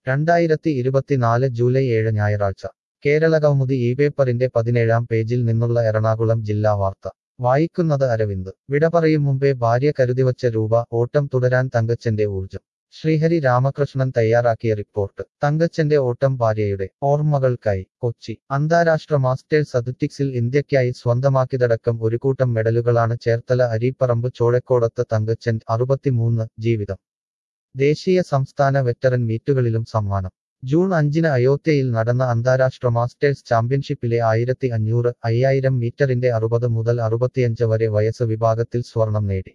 രണ്ടായിരത്തി ഇരുപത്തിനാല് ജൂലൈ ഏഴ് ഞായറാഴ്ച കേരളകൗമുദി ഈ പേപ്പറിന്റെ പതിനേഴാം പേജിൽ നിന്നുള്ള എറണാകുളം ജില്ലാ വാർത്ത വായിക്കുന്നത് അരവിന്ദ് വിട പറയും മുമ്പേ ഭാര്യ കരുതിവച്ച രൂപ ഓട്ടം തുടരാൻ തങ്കച്ചന്റെ ഊർജം ശ്രീഹരി രാമകൃഷ്ണൻ തയ്യാറാക്കിയ റിപ്പോർട്ട് തങ്കച്ചന്റെ ഓട്ടം ഭാര്യയുടെ ഓർമ്മകൾക്കായി കൊച്ചി അന്താരാഷ്ട്ര മാസ്റ്റേഴ്സ് അത്ലറ്റിക്സിൽ ഇന്ത്യയ്ക്കായി സ്വന്തമാക്കിയതടക്കം ഒരു കൂട്ടം മെഡലുകളാണ് ചേർത്തല അരീപ്പറമ്പ് ചോഴക്കോടത്ത് തങ്കച്ചൻ അറുപത്തിമൂന്ന് ജീവിതം ദേശീയ സംസ്ഥാന വെറ്ററൻ മീറ്റുകളിലും സമ്മാനം ജൂൺ അഞ്ചിന് അയോധ്യയിൽ നടന്ന അന്താരാഷ്ട്ര മാസ്റ്റേഴ്സ് ചാമ്പ്യൻഷിപ്പിലെ ആയിരത്തി അഞ്ഞൂറ് അയ്യായിരം മീറ്ററിന്റെ അറുപത് മുതൽ അറുപത്തിയഞ്ച് വരെ വയസ്സ് വിഭാഗത്തിൽ സ്വർണം നേടി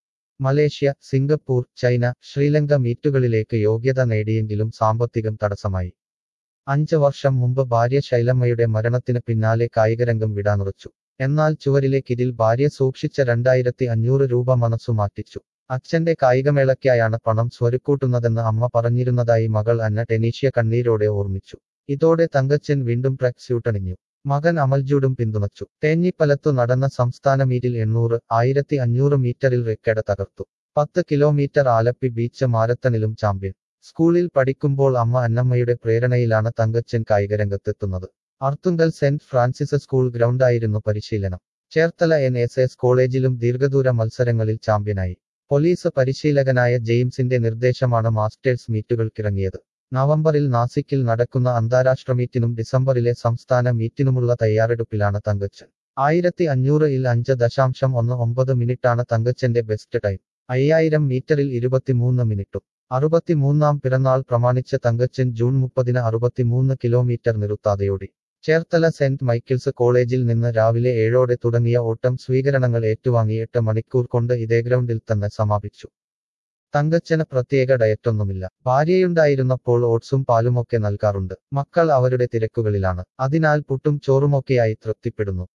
മലേഷ്യ സിംഗപ്പൂർ ചൈന ശ്രീലങ്ക മീറ്റുകളിലേക്ക് യോഗ്യത നേടിയെങ്കിലും സാമ്പത്തികം തടസ്സമായി അഞ്ച് വർഷം മുമ്പ് ഭാര്യ ശൈലമ്മയുടെ മരണത്തിന് പിന്നാലെ കായികരംഗം വിടാനുറച്ചു എന്നാൽ ചുവരിലെ കിരിൽ ഭാര്യ സൂക്ഷിച്ച രണ്ടായിരത്തി അഞ്ഞൂറ് രൂപ മനസ്സു മാറ്റിച്ചു അച്ഛന്റെ കായികമേളയ്ക്കായാണ് പണം സ്വരുക്കൂട്ടുന്നതെന്ന് അമ്മ പറഞ്ഞിരുന്നതായി മകൾ അന്ന ടെനീഷ്യ കണ്ണീരോടെ ഓർമ്മിച്ചു ഇതോടെ തങ്കച്ചൻ വീണ്ടും ട്രാക്ക് സ്യൂട്ടണിഞ്ഞു മകൻ അമൽജൂഡും പിന്തുണച്ചു തേഞ്ഞിപ്പലത്തു നടന്ന സംസ്ഥാന മീറ്റിൽ എണ്ണൂറ് ആയിരത്തി അഞ്ഞൂറ് മീറ്ററിൽ റെക്കഡ് തകർത്തു പത്ത് കിലോമീറ്റർ ആലപ്പി ബീച്ച് മാരത്തണിലും ചാമ്പ്യൻ സ്കൂളിൽ പഠിക്കുമ്പോൾ അമ്മ അന്നമ്മയുടെ പ്രേരണയിലാണ് തങ്കച്ചൻ കായികരംഗത്തെത്തുന്നത് അർത്തുങ്കൽ സെന്റ് ഫ്രാൻസിസ് സ്കൂൾ ഗ്രൗണ്ടായിരുന്നു പരിശീലനം ചേർത്തല എൻ എസ് എസ് കോളേജിലും ദീർഘദൂര മത്സരങ്ങളിൽ ചാമ്പ്യനായി പോലീസ് പരിശീലകനായ ജെയിംസിന്റെ നിർദ്ദേശമാണ് മാസ്റ്റേഴ്സ് മീറ്റുകൾക്കിറങ്ങിയത് നവംബറിൽ നാസിക്കിൽ നടക്കുന്ന അന്താരാഷ്ട്ര മീറ്റിനും ഡിസംബറിലെ സംസ്ഥാന മീറ്റിനുമുള്ള തയ്യാറെടുപ്പിലാണ് തങ്കച്ചൻ ആയിരത്തി അഞ്ഞൂറ് ഇൽ അഞ്ച് ദശാംശം ഒന്ന് ഒമ്പത് മിനിറ്റാണ് തങ്കച്ചന്റെ ബെസ്റ്റ് ടൈം അയ്യായിരം മീറ്ററിൽ ഇരുപത്തിമൂന്ന് മിനിറ്റും അറുപത്തിമൂന്നാം പിറന്നാൾ പ്രമാണിച്ച തങ്കച്ചൻ ജൂൺ മുപ്പതിന് അറുപത്തിമൂന്ന് കിലോമീറ്റർ നിറുത്താതെയോടി ചേർത്തല സെന്റ് മൈക്കിൾസ് കോളേജിൽ നിന്ന് രാവിലെ ഏഴോടെ തുടങ്ങിയ ഓട്ടം സ്വീകരണങ്ങൾ ഏറ്റുവാങ്ങി എട്ട് മണിക്കൂർ കൊണ്ട് ഇതേ ഗ്രൗണ്ടിൽ തന്നെ സമാപിച്ചു തങ്കച്ചന് പ്രത്യേക ഡയറ്റൊന്നുമില്ല ഭാര്യയുണ്ടായിരുന്നപ്പോൾ ഓട്സും പാലുമൊക്കെ നൽകാറുണ്ട് മക്കൾ അവരുടെ തിരക്കുകളിലാണ് അതിനാൽ പുട്ടും ചോറുമൊക്കെയായി തൃപ്തിപ്പെടുന്നു